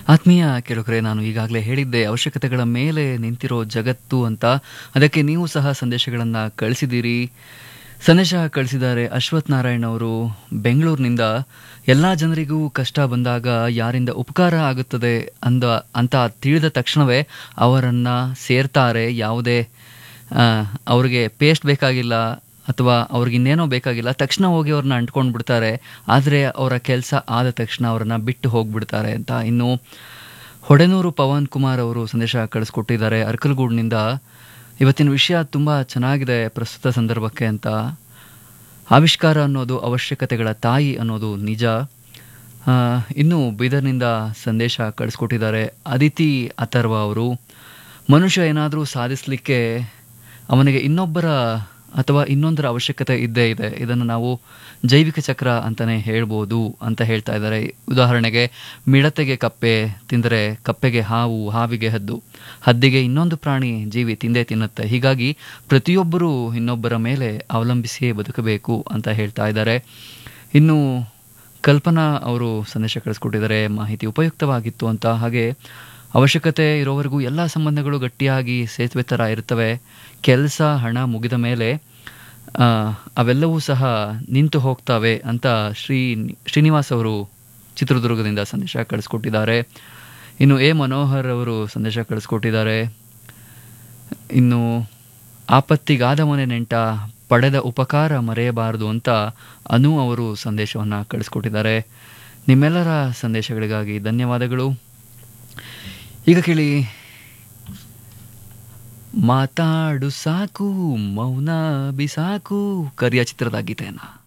ಆತ್ಮೀಯ ಕೇಳುಗರೆ ನಾನು ಈಗಾಗಲೇ ಹೇಳಿದ್ದೆ ಅವಶ್ಯಕತೆಗಳ ಮೇಲೆ ನಿಂತಿರೋ ಜಗತ್ತು ಅಂತ ಅದಕ್ಕೆ ನೀವು ಸಹ ಸಂದೇಶಗಳನ್ನು ಕಳಿಸಿದ್ದೀರಿ ಸಂದೇಶ ಕಳಿಸಿದ್ದಾರೆ ಅಶ್ವಥ್ ನಾರಾಯಣ್ ಅವರು ಬೆಂಗಳೂರಿನಿಂದ ಎಲ್ಲ ಜನರಿಗೂ ಕಷ್ಟ ಬಂದಾಗ ಯಾರಿಂದ ಉಪಕಾರ ಆಗುತ್ತದೆ ಅಂದ ಅಂತ ತಿಳಿದ ತಕ್ಷಣವೇ ಅವರನ್ನು ಸೇರ್ತಾರೆ ಯಾವುದೇ ಆ, ಅವ್ರಿಗೆ ಪೇಸ್ಟ್ ಬೇಕಾಗಿಲ್ಲ ಅಥವಾ ಅವ್ರಿಗೆ ಇನ್ನೇನೋ ಬೇಕಾಗಿಲ್ಲ ತಕ್ಷಣ ಹೋಗಿ ಅವ್ರನ್ನ ಅಂಟ್ಕೊಂಡು ಬಿಡ್ತಾರೆ ಆದರೆ ಅವರ ಕೆಲಸ ಆದ ತಕ್ಷಣ ಅವ್ರನ್ನ ಬಿಟ್ಟು ಹೋಗ್ಬಿಡ್ತಾರೆ ಅಂತ ಇನ್ನು ಹೊಡೆನೂರು ಪವನ್ ಕುಮಾರ್ ಅವರು ಸಂದೇಶ ಕಳಿಸ್ಕೊಟ್ಟಿದ್ದಾರೆ ಅರ್ಕಲ್ಗೂಡ್ನಿಂದ ಇವತ್ತಿನ ವಿಷಯ ತುಂಬ ಚೆನ್ನಾಗಿದೆ ಪ್ರಸ್ತುತ ಸಂದರ್ಭಕ್ಕೆ ಅಂತ ಆವಿಷ್ಕಾರ ಅನ್ನೋದು ಅವಶ್ಯಕತೆಗಳ ತಾಯಿ ಅನ್ನೋದು ನಿಜ ಆ, ಇನ್ನು ಬೀದರ್ನಿಂದ ಸಂದೇಶ ಕಳಿಸ್ಕೊಟ್ಟಿದ್ದಾರೆ ಅದಿತಿ ಅಥರ್ವ ಅವರು ಮನುಷ್ಯ ಏನಾದರೂ ಸಾಧಿಸಲಿಕ್ಕೆ ಅವನಿಗೆ ಇನ್ನೊಬ್ಬರ ಅಥವಾ ಇನ್ನೊಂದರ ಅವಶ್ಯಕತೆ ಇದ್ದೇ ಇದೆ ಇದನ್ನು ನಾವು ಜೈವಿಕ ಚಕ್ರ ಅಂತಲೇ ಹೇಳ್ಬೋದು ಅಂತ ಹೇಳ್ತಾ ಇದ್ದಾರೆ ಉದಾಹರಣೆಗೆ ಮಿಡತೆಗೆ ಕಪ್ಪೆ ತಿಂದರೆ ಕಪ್ಪೆಗೆ ಹಾವು ಹಾವಿಗೆ ಹದ್ದು ಹದ್ದಿಗೆ ಇನ್ನೊಂದು ಪ್ರಾಣಿ ಜೀವಿ ತಿಂದೇ ತಿನ್ನುತ್ತೆ ಹೀಗಾಗಿ ಪ್ರತಿಯೊಬ್ಬರೂ ಇನ್ನೊಬ್ಬರ ಮೇಲೆ ಅವಲಂಬಿಸಿಯೇ ಬದುಕಬೇಕು ಅಂತ ಹೇಳ್ತಾ ಇದ್ದಾರೆ ಇನ್ನು ಕಲ್ಪನಾ ಅವರು ಸಂದೇಶ ಕಳಿಸ್ಕೊಟ್ಟಿದ್ದಾರೆ ಮಾಹಿತಿ ಉಪಯುಕ್ತವಾಗಿತ್ತು ಅಂತ ಹಾಗೆ ಅವಶ್ಯಕತೆ ಇರೋವರೆಗೂ ಎಲ್ಲ ಸಂಬಂಧಗಳು ಗಟ್ಟಿಯಾಗಿ ಸೇತುವೆ ಥರ ಇರ್ತವೆ ಕೆಲಸ ಹಣ ಮುಗಿದ ಮೇಲೆ ಆ, ಅವೆಲ್ಲವೂ ಸಹ ನಿಂತು ಹೋಗ್ತವೆ ಅಂತ ಶ್ರೀ ಶ್ರೀನಿವಾಸ್ ಅವರು ಚಿತ್ರದುರ್ಗದಿಂದ ಸಂದೇಶ ಕಳಿಸ್ಕೊಟ್ಟಿದ್ದಾರೆ ಇನ್ನು ಎ ಮನೋಹರ್ ಅವರು ಸಂದೇಶ ಕಳಿಸ್ಕೊಟ್ಟಿದ್ದಾರೆ ಇನ್ನು ಆಪತ್ತಿಗಾದ ಮನೆ ನೆಂಟ ಪಡೆದ ಉಪಕಾರ ಮರೆಯಬಾರದು ಅಂತ ಅನು ಅವರು ಸಂದೇಶವನ್ನು ಕಳಿಸ್ಕೊಟ್ಟಿದ್ದಾರೆ ನಿಮ್ಮೆಲ್ಲರ ಸಂದೇಶಗಳಿಗಾಗಿ ಧನ್ಯವಾದಗಳು ಈಗ ಕೇಳಿ ಮಾತಾಡು ಸಾಕು ಮೌನ ಬಿಸಾಕು ಕರಿಯ ಚಿತ್ರದ ಗೀತೆಯನ್ನು